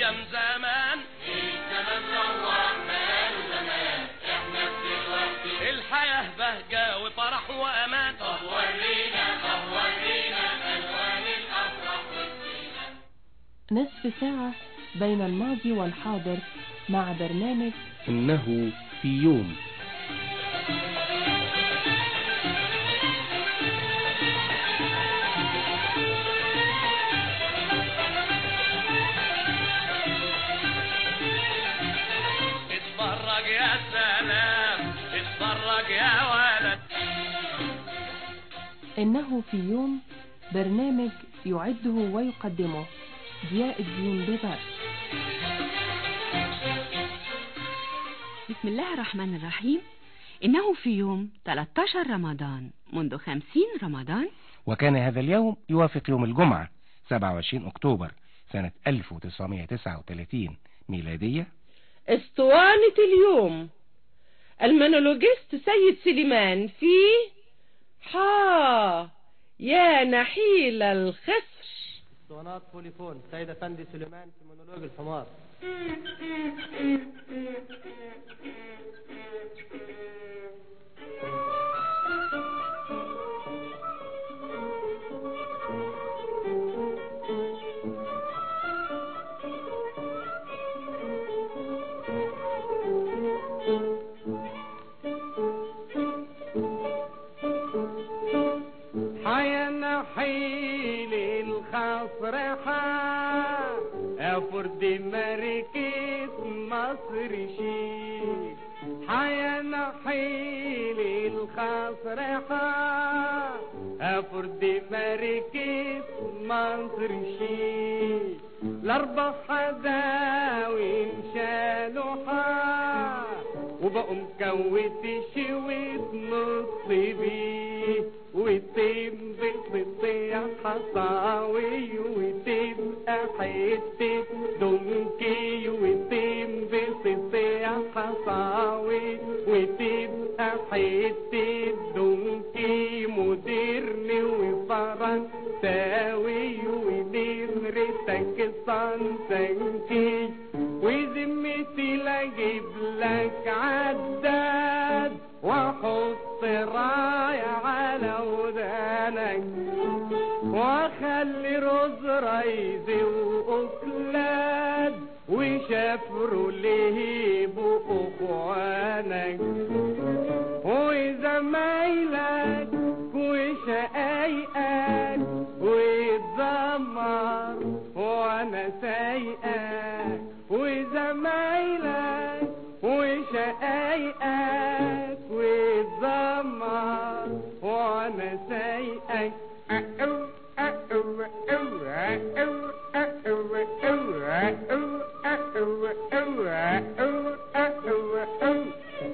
ايام زمان الحياة بهجة وفرح وامان نصف ساعة بين الماضي والحاضر مع برنامج إنه في يوم اتفرج يا سلام اتفرج يا ولد إنه في يوم برنامج يعده ويقدمه ضياء الدين ببر بسم الله الرحمن الرحيم إنه في يوم 13 رمضان منذ 50 رمضان وكان هذا اليوم يوافق يوم الجمعة 27 أكتوبر سنة 1939 ميلادية اسطوانة اليوم المونولوجيست سيد سليمان في حا يا نحيل الخصر اسطوانات بوليفون سيد افندي سليمان في مونولوج الحمار حيا نحيل الخصر حا افرد مركز مصر شي حيا نحيل الخصر حا افرد مركز مصر شي الاربع حداوي شالوا حا وبقوا مكوت شويت نص بيه وتم بتطيع حصاوي وتبقى حتة دونكي وتم بتطيع حصاوي وتبقى حتة دونكي مودرن وفرنساوي ونمرتك صنسنكي وذمتي لاجيب لك عداد واحط راية على ودانك واخلي رز ريز واكلاد وشافروا ليه باخوانك وزمايلك وشقايقك وتزمر وانا سايقك وزمايلك وشقايقك وتزمر وانا سايقك أقو أقو أقو أقو أقو أقو أقو أقو أقو أقو أقو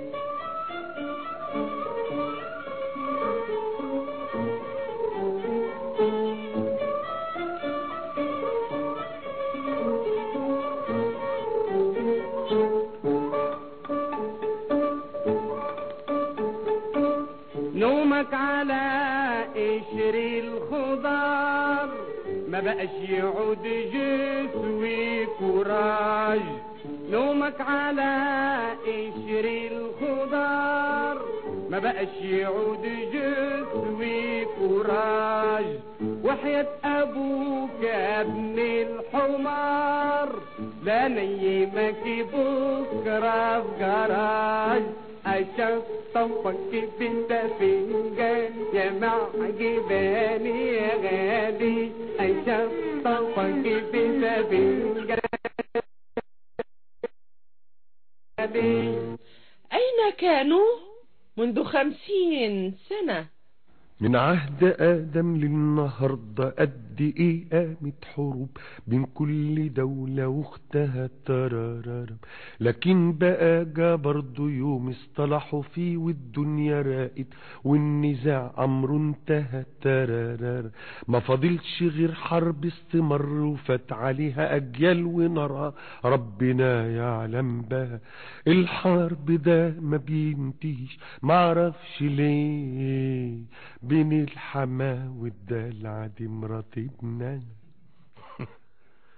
نومك على قشر الخضار ما بقاش يعود جسوي كوراج نومك على قشر الخضار ما بقاش يعود جسوي كوراج وحياة ابوك يا ابن الحمار لا نيمك بكره في جراج أشطفك بنت فنجان يا معجباني يا غالي أشطفك بنت فنجان أين كانوا منذ خمسين سنة من عهد آدم للنهاردة قد إيه قامت حروب بين كل دولة واختها ترارارم لكن بقى جا برضو يوم اصطلحوا فيه والدنيا راقت والنزاع أمره انتهى ترارار ما فاضلش غير حرب استمر وفات عليها أجيال ونارها ربنا يعلم بها الحرب ده ما بينتهيش معرفش ليه بين الحما والدلع دي مرات ابنها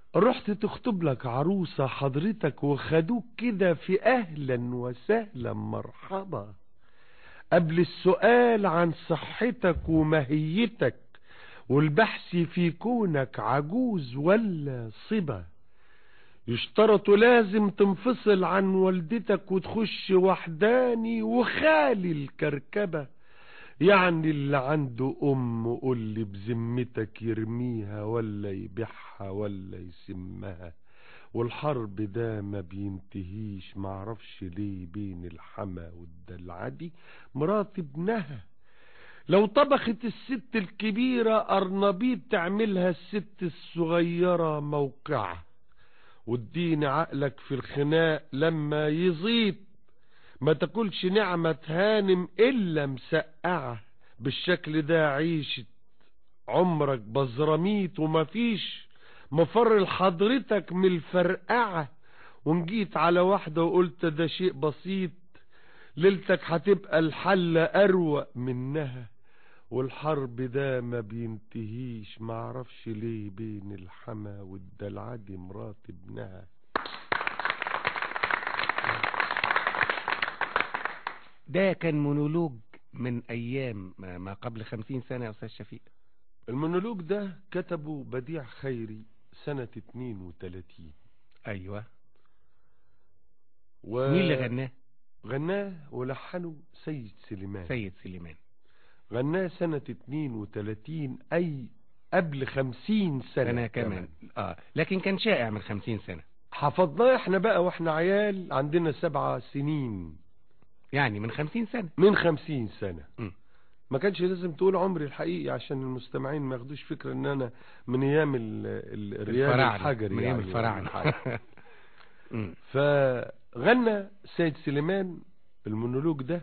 رحت تخطب لك عروسة حضرتك وخدوك كده في أهلا وسهلا مرحبا قبل السؤال عن صحتك وماهيتك والبحث في كونك عجوز ولا صبا يشترط لازم تنفصل عن والدتك وتخش وحداني وخالي الكركبة يعني اللي عنده أم قول لي بذمتك يرميها ولا يبيعها ولا يسمها والحرب ده ما بينتهيش معرفش ليه بين الحما والدلعدي مرات ابنها لو طبخت الست الكبيرة أرنبيط تعملها الست الصغيرة موقعة واديني عقلك في الخناق لما يزيد ما تاكلش نعمة هانم إلا مسقعة بالشكل ده عيشت عمرك بزراميت ومفيش مفر لحضرتك من الفرقعة ونجيت على واحدة وقلت ده شيء بسيط ليلتك هتبقى الحلة أروق منها والحرب ده ما بينتهيش معرفش ليه بين الحما والدلعدي مرات ابنها ده كان مونولوج من أيام ما ما قبل خمسين سنة يا أستاذ شفيق المونولوج ده كتبه بديع خيري سنة 32 أيوة و... مين اللي غناه غناه ولحنه سيد سليمان سيد سليمان غناه سنة 32 أي قبل 50 سنة أنا كمان آه لكن كان شائع من خمسين سنة حفظناه احنا بقى واحنا عيال عندنا سبع سنين يعني من خمسين سنة من خمسين سنة م. ما كانش لازم تقول عمري الحقيقي عشان المستمعين ما ياخدوش فكرة ان انا من ايام ال- ال- الريال الفراعنة الحجري من أيام يعني الفراعنة ولا حاجة. مم. فغنى سيد سليمان المونولوج ده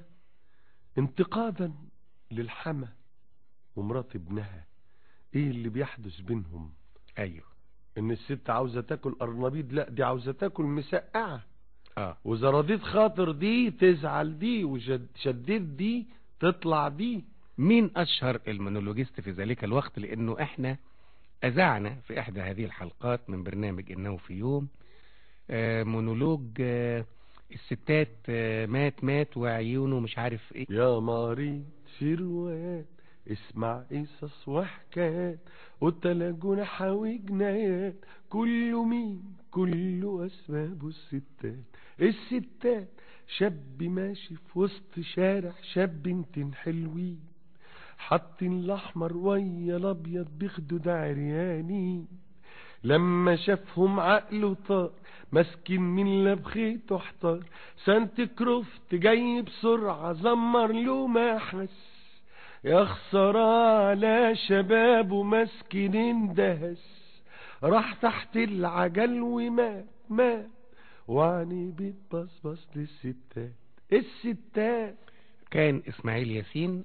انتقادا للحما ومرات ابنها ايه اللي بيحدث بينهم أيوة ان الست عاوزة تاكل ارنبيط لا دي عاوزة تاكل مسقعة آه واذا رضيت خاطر دي تزعل دي وشديت دي تطلع دي مين أشهر المونولوجيست في ذلك الوقت لأنه إحنا أذعنا في إحدى هذه الحلقات من برنامج إنه في يوم آه، مونولوج آه، الستات آه، مات مات وعيونه مش عارف إيه يا مريض في روايات اسمع قصص وحكايات والتلاجون حاوي جنايات كله مين كله اسبابه الستات الستات شاب ماشي في وسط شارع شاب بنتين حلوين حاطين الاحمر ويا الابيض بياخدوا ده عريانين لما شافهم عقله طار ماسكين من لبخيته احتار سانت كروفت جاي بسرعة زمر له ما حس يا خسارة على شبابه ماسكين اندهس راح تحت العجل ومات مات وعني بيتبصبص للستات الستات كان إسماعيل ياسين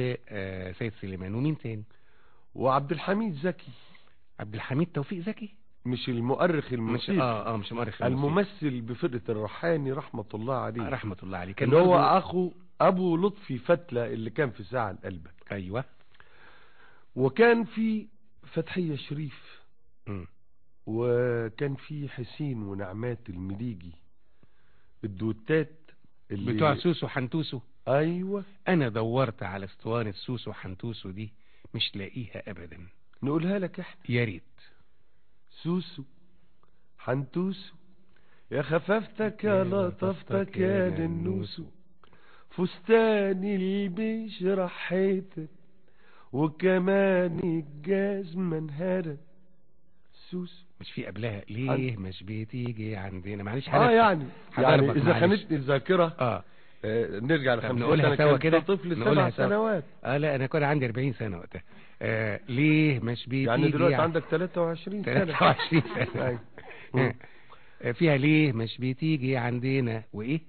وسيد سليمان ومين تاني وعبد الحميد زكي عبد الحميد توفيق زكي مش المؤرخ مش الموسيقي اه اه مش مؤرخ الموسيقى. الممثل بفرقة الرحاني رحمة الله عليه آه، رحمة الله عليه كان اللي هو برضو- اخو ابو لطفي فتلة اللي كان في ساعة قلبك ايوه وكان في فتحية شريف مم. وكان في حسين ونعمات المليجي الدوتات اللي بتوع سوسو حنتوسو ايوه انا دورت على اسطوانة سوسو حنتوسو دي مش لاقيها ابدا نقولها لك احنا يا ريت سوسو حنتوسو يا خفافتك يا لطفتك يا ننوسو فستاني اللي بيشرح حيتك وكمان الجزمة انهرت سوسو مش في قبلها ليه مش بتيجي عندنا معلش اه هنفتح. يعني يعني هضربك اذا معلش. خانتني الذاكرة اه آه نرجع طب لخمسين نقولها سنة سوا كان كده طفل نقولها سبع سوا. سنوات اه لا انا كنت عندي 40 سنة وقتها آه ليه مش بتيجي يعني دلوقتي عن- عندك 23 سنة 23 سنة أيوة. آه، فيها ليه مش بتيجي عندنا وايه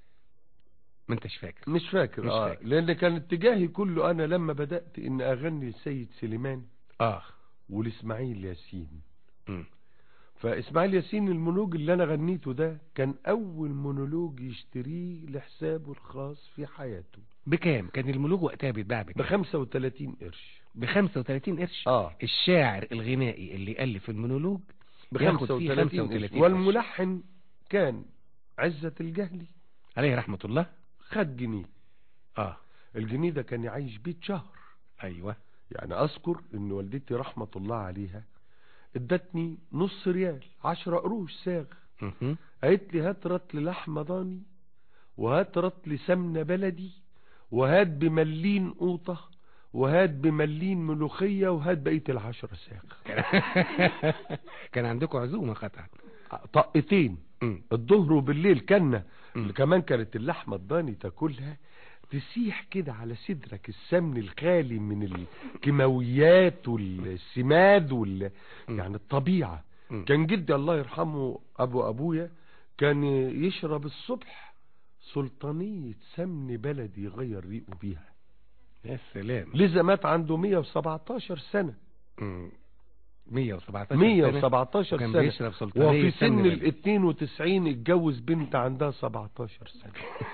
ما انتش فاكر مش فاكر مش اه فاكر. لان كان اتجاهي كله انا لما بدأت ان اغني السيد سليمان اه والاسماعيل ياسين مم. فاسماعيل ياسين المونولوج اللي انا غنيته ده كان اول مونولوج يشتريه لحسابه الخاص في حياته بكام كان الملوك وقتها بيتباع ب بكام 35 قرش ب 35 قرش اه الشاعر الغنائي اللي ألف المونولوج بياخد فيه 35 35 قرش. والملحن كان عزة الجهلي عليه رحمة الله خد جنيه اه الجنيه ده كان يعيش بيه شهر ايوه يعني اذكر ان والدتي رحمة الله عليها ادتني نص ريال عشرة قروش ساغ مهم. قالت لي هات رطل لحمة ضاني وهات رطل سمنة بلدي وهات بملين قوطة وهات بملين ملوخية وهات بقية العشرة ساغ كان عندكم عزومة قطعا طقتين مم. الظهر وبالليل كنا مم. كمان كانت اللحمة الضاني تاكلها تسيح كده على صدرك السمن الخالي من الكيماويات والسماد وال مم. يعني الطبيعة مم. كان جدي الله يرحمه ابو ابويا كان يشرب الصبح سلطانية سمن بلدي يغير ريقه بيها يا سلام لذا مات عنده 117 سنة مم. 117 سنة 117 وكان سنة بيشرب سلطانية وفي سمن سن بلدي. ال 92 اتجوز بنت عندها 17 سنة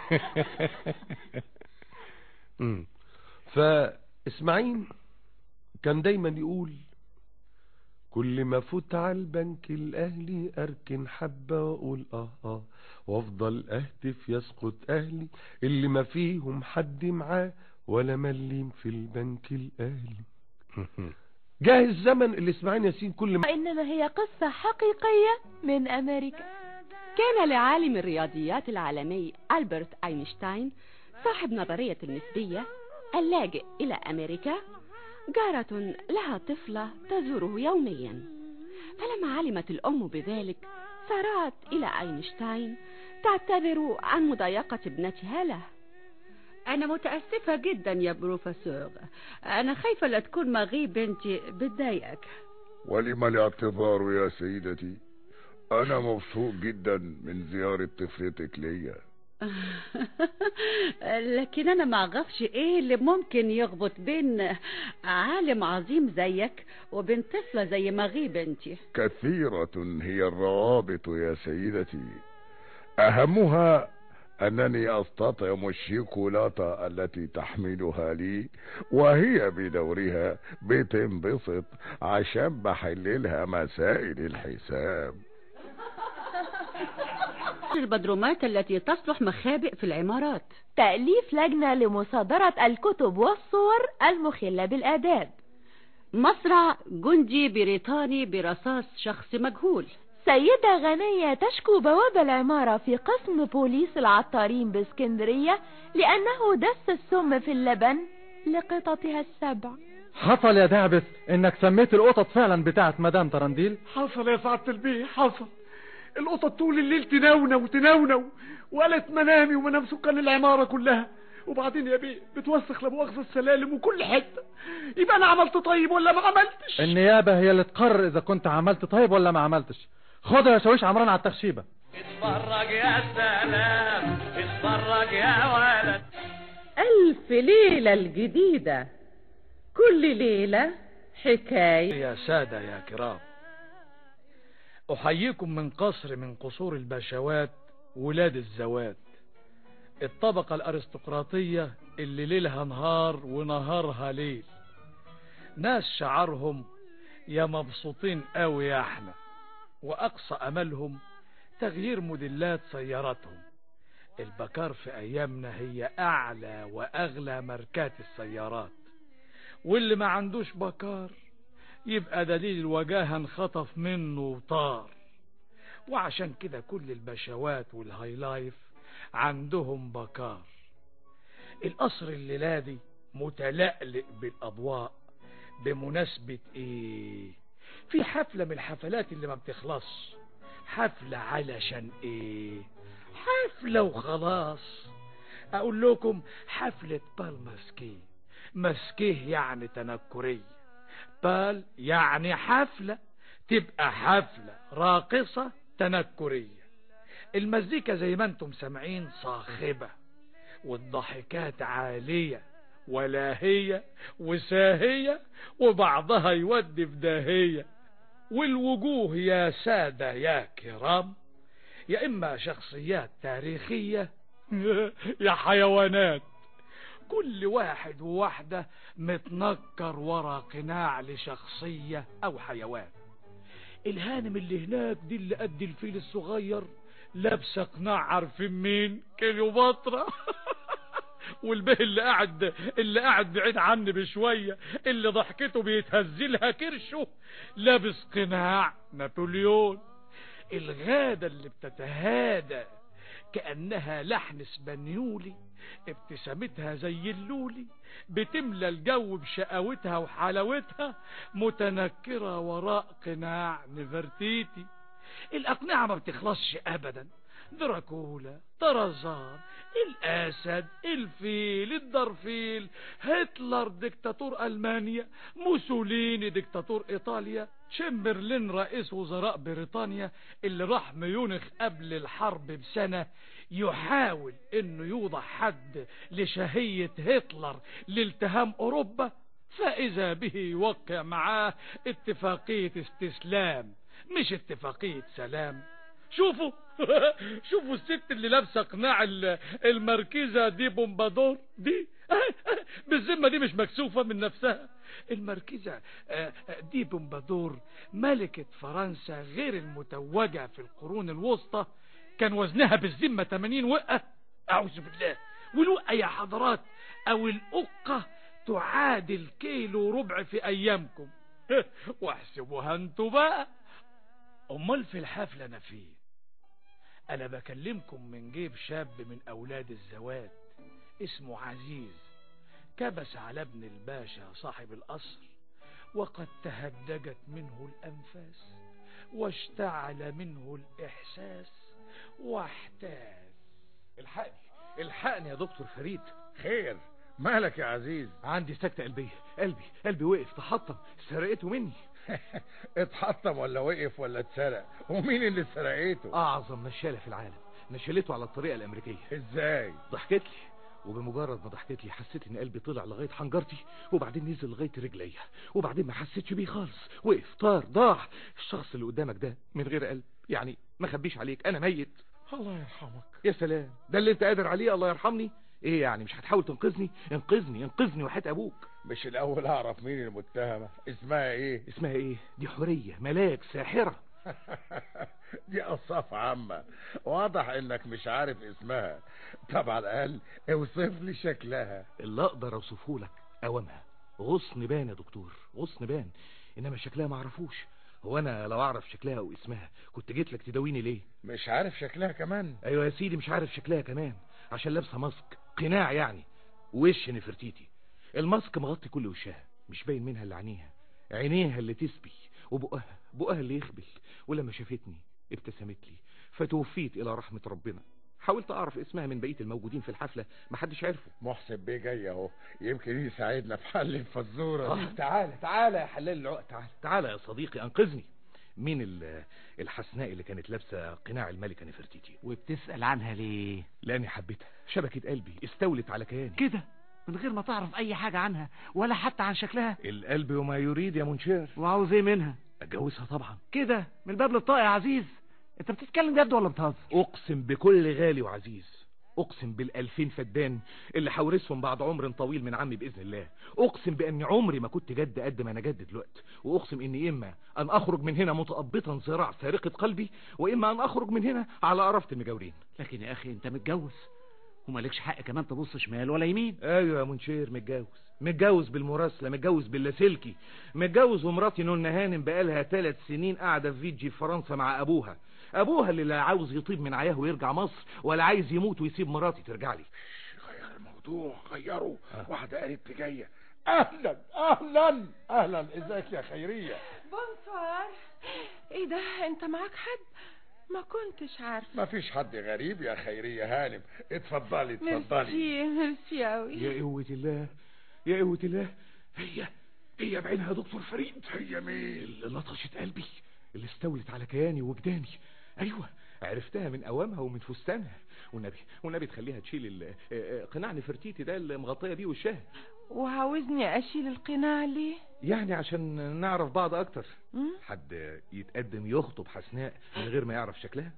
مم. فاسماعيل كان دايما يقول كل ما فوت على البنك الاهلي اركن حبة واقول اه اه وافضل اهتف يسقط اهلي اللي ما فيهم حد معاه ولا مليم في البنك الاهلي مهم. جاه الزمن اللي اسماعيل ياسين كل ما وإنما هي قصة حقيقية من أمريكا كان لعالم الرياضيات العالمي ألبرت أينشتاين صاحب نظرية النسبية اللاجئ إلى أمريكا جارة لها طفلة تزوره يوميا فلما علمت الأم بذلك سارعت إلى أينشتاين تعتذر عن مضايقة ابنتها له أنا متأسفة جدا يا بروفيسور أنا خايفة لا تكون مغي بنتي بتضايقك ولم الاعتذار يا سيدتي أنا مبسوط جدا من زيارة طفلتك ليا لكن أنا ما أعرفش إيه اللي ممكن يربط بين عالم عظيم زيك وبين طفلة زي مغي بنتي كثيرة هي الروابط يا سيدتي أهمها أنني أستطعم الشيكولاتة التي تحملها لي وهي بدورها بتنبسط عشان بحللها مسائل الحساب البدرومات التي تصلح مخابئ في العمارات تأليف لجنة لمصادرة الكتب والصور المخلة بالآداب مصرع جندي بريطاني برصاص شخص مجهول سيدة غنية تشكو بواب العمارة في قسم بوليس العطارين باسكندرية لأنه دس السم في اللبن لقططها السبع حصل يا دعبس انك سميت القطط فعلا بتاعت مدام ترنديل حصل يا سعادة البيه حصل القطط طول الليل تنونو وتنونو وقالت منامي ومنام سكان العمارة كلها وبعدين يا بيه بتوسخ لمؤاخذة السلالم وكل حتة يبقى انا عملت طيب ولا ما عملتش النيابة هي اللي تقرر اذا كنت عملت طيب ولا ما عملتش خد يا شاويش عمران على التخشيبة اتفرج يا سلام اتفرج يا ولد ألف ليلة الجديدة كل ليلة حكاية يا سادة يا كرام أحييكم من قصر من قصور البشوات ولاد الزوات الطبقة الأرستقراطية اللي ليلها نهار ونهارها ليل ناس شعرهم يا مبسوطين قوي يا احنا وأقصى أملهم تغيير موديلات سياراتهم البكار في أيامنا هي أعلى وأغلى ماركات السيارات واللي ما عندوش بكار يبقى دليل الوجاهة انخطف منه وطار وعشان كده كل البشوات والهايلايف عندهم بكار القصر الليلادي متلألئ بالأضواء بمناسبة ايه في حفلة من الحفلات اللي ما بتخلص حفلة علشان ايه حفلة وخلاص اقول لكم حفلة بالماسكيه مسكيه يعني تنكرية بال يعني حفلة تبقى حفلة راقصة تنكرية المزيكا زي ما انتم سامعين صاخبة والضحكات عالية ولاهية وساهية وبعضها يودي في داهية والوجوه يا سادة يا كرام يا إما شخصيات تاريخية يا حيوانات كل واحد وواحدة متنكر ورا قناع لشخصية أو حيوان الهانم اللي هناك دي اللي قد الفيل الصغير لابسه قناع عارفين مين كليوباترا والبه اللي قاعد اللي قاعد بعيد عني بشويه اللي ضحكته بيتهزلها كرشه لابس قناع نابليون الغاده اللي بتتهادى كأنها لحن اسبانيولي ابتسامتها زي اللولي بتملى الجو بشقاوتها وحلاوتها متنكرة وراء قناع نفرتيتي الأقنعة ما بتخلصش أبدا دراكولا طرزان الأسد الفيل الدرفيل هتلر دكتاتور ألمانيا موسوليني دكتاتور إيطاليا تشمبرلين رئيس وزراء بريطانيا اللي راح ميونخ قبل الحرب بسنة يحاول انه يوضع حد لشهية هتلر لالتهام اوروبا فاذا به يوقع معاه اتفاقية استسلام مش اتفاقية سلام شوفوا شوفوا الست اللي لابسه قناع ال- المركزة دي بومبادور دي بالذمة دي مش مكسوفة من نفسها المركزة آه، آه، دي بومبادور ملكة فرنسا غير المتوجة في القرون الوسطى كان وزنها بالذمة 80 وقة أعوذ بالله والوقة يا حضرات أو الأقة تعادل كيلو ربع في أيامكم واحسبوها انتوا بقى أمال في الحفلة أنا فين أنا بكلمكم من جيب شاب من أولاد الزوات اسمه عزيز كبس على ابن الباشا صاحب القصر وقد تهدجت منه الأنفاس واشتعل منه الإحساس واحتاز الحقني الحقني يا دكتور فريد خير مالك يا عزيز عندي سكتة قلبية قلبي قلبي وقف تحطم سرقته مني اتحطم ولا وقف ولا اتسرق ومين اللي سرقته أعظم نشالة في العالم نشلته على الطريقة الأمريكية ازاي ضحكت لي وبمجرد ما ضحكت لي حسيت ان قلبي طلع لغايه حنجرتي وبعدين نزل لغايه رجليا وبعدين ما حسيتش بيه خالص وقف طار ضاع الشخص اللي قدامك ده من غير قلب يعني ما خبيش عليك انا ميت الله يرحمك يا سلام ده اللي انت قادر عليه الله يرحمني ايه يعني مش هتحاول تنقذني انقذني انقذني وحياة ابوك مش الاول اعرف مين المتهمة اسمها ايه اسمها ايه دي حورية ملاك ساحرة دي قصاف عامة واضح انك مش عارف اسمها طب على الاقل اوصف لي شكلها اللي اقدر اوصفه لك اوامها غصن بان يا دكتور غصن بان انما شكلها ما اعرفوش هو انا لو اعرف شكلها او اسمها كنت جيت لك تداويني ليه مش عارف شكلها كمان ايوه يا سيدي مش عارف شكلها كمان عشان لابسه ماسك قناع يعني وش نفرتيتي الماسك مغطي كل وشها مش باين منها اللي عينيها عينيها اللي تسبي وبقها بقها اللي يخبل ولما شافتني ابتسمت لي فتوفيت الى رحمة ربنا حاولت اعرف اسمها من بقية الموجودين في الحفلة محدش عرفه محسن بيه جاي اهو يمكن يساعدنا في حل الفزورة دي آه تعالى تعالى يا حلال العقد تعالى تعالى يا صديقي انقذني مين ال- الحسناء اللي كانت لابسه قناع الملكه نفرتيتي وبتسأل عنها ليه لاني حبيتها شبكه قلبي استولت على كياني كده من غير ما تعرف اي حاجة عنها ولا حتى عن شكلها القلب وما يريد يا منشير وعاوز ايه منها اتجوزها طبعا كده من الباب للطاق يا عزيز انت بتتكلم جد ولا بتهزر اقسم بكل غالي وعزيز اقسم بالالفين فدان اللي حورسهم بعد عمر طويل من عمي باذن الله اقسم باني عمري ما كنت جد قد ما انا جد دلوقتي واقسم اني اما ان اخرج من هنا متقبطا صراع سارقة قلبي واما ان اخرج من هنا على قرفة المجاورين لكن يا اخي انت متجوز ومالكش حق كمان تبص شمال ولا يمين ايوه يا منشير متجوز متجوز بالمراسلة متجوز باللاسلكي متجوز ومراتي نونا هانم بقالها ثلاث سنين قاعدة في فيجي في فرنسا مع ابوها ابوها اللي لا عاوز يطيب من عياه ويرجع مصر ولا عايز يموت ويسيب مراتي ترجع لي غير الموضوع غيره واحدة قالت جاية اهلا اهلا اهلا ازيك يا خيرية بونسوار ايه ده انت معاك حد ما كنتش عارفه ما فيش حد غريب يا خيرية هانم اتفضلي اتفضلي ميرسي ميرسي اوي يا قوة الله يا قوة الله هي هي بعينها يا دكتور فريد هي مين اللي لطشت قلبي اللي استولت على كياني وجداني ايوه عرفتها من اوامها ومن فستانها والنبي والنبي تخليها تشيل ال- آه، آه، قناع نفرتيتي ده اللي مغطيه بيه وشها وعاوزني اشيل القناع ليه يعني عشان نعرف بعض اكتر مم؟ حد يتقدم يخطب حسناء من غير ما يعرف شكلها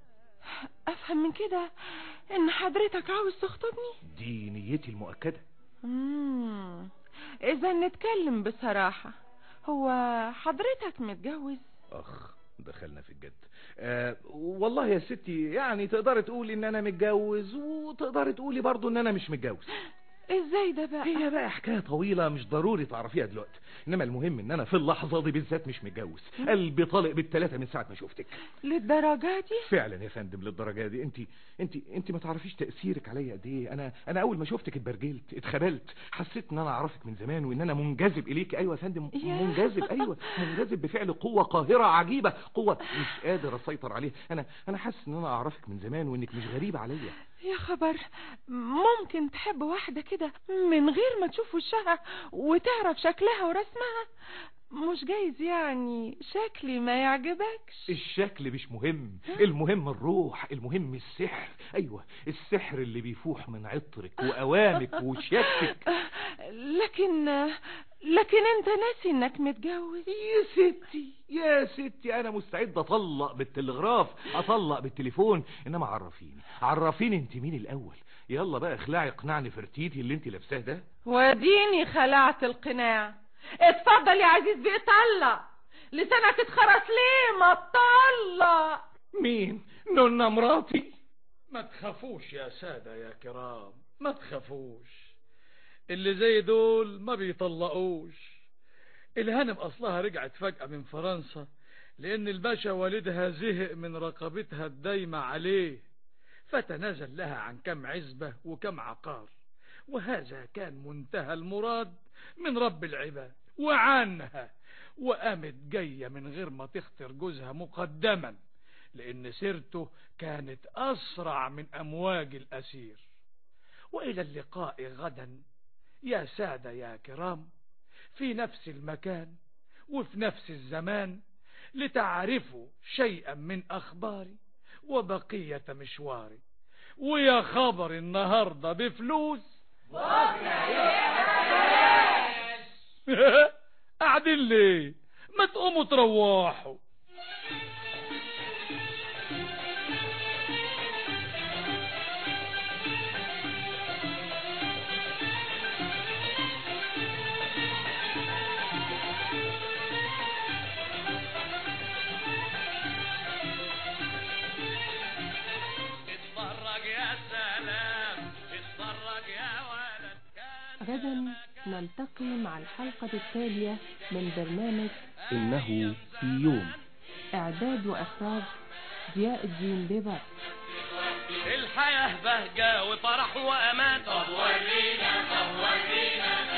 افهم من كده ان حضرتك عاوز تخطبني دي نيتي المؤكده مم. اذا نتكلم بصراحة هو حضرتك متجوز اخ دخلنا في الجد أه والله يا ستي يعني تقدر تقولي ان انا متجوز وتقدر تقولي برضو ان انا مش متجوز ازاي ده بقى هي بقى حكايه طويله مش ضروري تعرفيها دلوقتي انما المهم ان انا في اللحظه دي بالذات مش متجوز قلبي طالق بالثلاثه من ساعه ما شفتك للدرجة دي فعلا يا فندم للدرجه دي انت انت انت ما تعرفيش تاثيرك عليا قد ايه انا انا اول ما شفتك اتبرجلت اتخبلت حسيت ان انا اعرفك من زمان وان انا منجذب اليك ايوه يا فندم ياه. منجذب ايوه منجذب بفعل قوه قاهره عجيبه قوه مش قادر اسيطر عليها انا انا حاسس ان انا اعرفك من زمان وانك مش غريبه عليا يا خبر ممكن تحب واحدة كده من غير ما تشوف وشها وتعرف شكلها ورسمها مش جايز يعني شكلي ما يعجبكش الشكل مش مهم المهم الروح المهم السحر ايوه السحر اللي بيفوح من عطرك واوامك وشياكتك لكن لكن انت ناسي انك متجوز يا ستي يا ستي انا مستعد اطلق بالتلغراف اطلق بالتليفون انما عرفيني عرفيني انت مين الاول يلا بقى اخلعي اقنعني فرتيتي اللي انت لابساه ده وديني خلعت القناع اتفضل يا عزيز بيه طلق لسانك اتخرس ليه ما تطلق مين نونا مراتي ما تخافوش يا سادة يا كرام ما تخافوش اللي زي دول ما بيطلقوش الهانم أصلها رجعت فجأة من فرنسا لأن الباشا والدها زهق من رقبتها الدايمة عليه فتنازل لها عن كم عزبة وكم عقار وهذا كان منتهى المراد من رب العباد وعنها وقامت جاية من غير ما تختر جوزها مقدما لأن سيرته كانت أسرع من أمواج الأسير وإلى اللقاء غدا يا سادة يا كرام في نفس المكان وفي نفس الزمان لتعرفوا شيئا من أخباري وبقية مشواري ويا خبر النهاردة بفلوس قاعدين ليه ما تقوموا تروحوا اتفرج يا سلام اتفرج يا ولد غدا نلتقي مع الحلقة التالية من برنامج إنه في يوم إعداد وإخراج ضياء الدين بيبر الحياة بهجة وفرح وأمان طب ورينا طب ورينا